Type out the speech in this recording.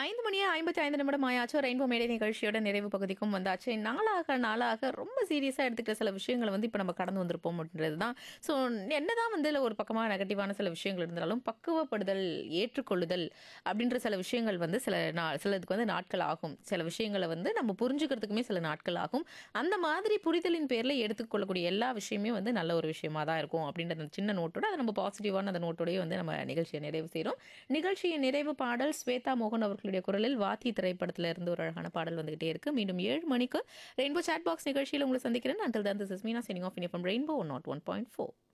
ஐந்து மணியே ஐம்பத்தி ஐந்து நிமிடம் ஆயாச்சு ரெயின்போ மேடை நிகழ்ச்சியோட நிறைவு பகுதிக்கும் வந்தாச்சு நாளாக நாளாக ரொம்ப சீரியஸாக எடுத்துக்கிற சில விஷயங்களை வந்து இப்போ நம்ம கடந்து வந்திருப்போம்ன்றது தான் ஸோ என்னதான் வந்து இதுல ஒரு பக்கமாக நெகட்டிவான சில விஷயங்கள் இருந்தாலும் பக்குவப்படுதல் ஏற்றுக்கொள்ளுதல் அப்படின்ற சில விஷயங்கள் வந்து சில நா சிலதுக்கு வந்து நாட்கள் ஆகும் சில விஷயங்களை வந்து நம்ம புரிஞ்சுக்கிறதுக்குமே சில நாட்கள் ஆகும் அந்த மாதிரி புரிதலின் பேரில் எடுத்துக்கொள்ளக்கூடிய எல்லா விஷயமே வந்து நல்ல ஒரு விஷயமா தான் இருக்கும் அப்படின்ற அந்த சின்ன நோட்டோட அதை நம்ம பாசிட்டிவான அந்த நோட்டோடய வந்து நம்ம நிகழ்ச்சியை நிறைவு செய்கிறோம் நிகழ்ச்சியின் நிறைவு பாடல் ஸ்வேதா மோகன் அவர்களுடைய குரலில் வாத்தி திரைப்படத்துல இருந்து ஒரு அழகான பாடல் வந்துகிட்டே இருக்கு மீண்டும் ஏழு மணிக்கு ரெயின்போ சாட் பாக்ஸ் நிகழ்ச்சியில் உங்களை சந்திக்கிறேன் until then this is Meena signing off in Rainbow one naught one point four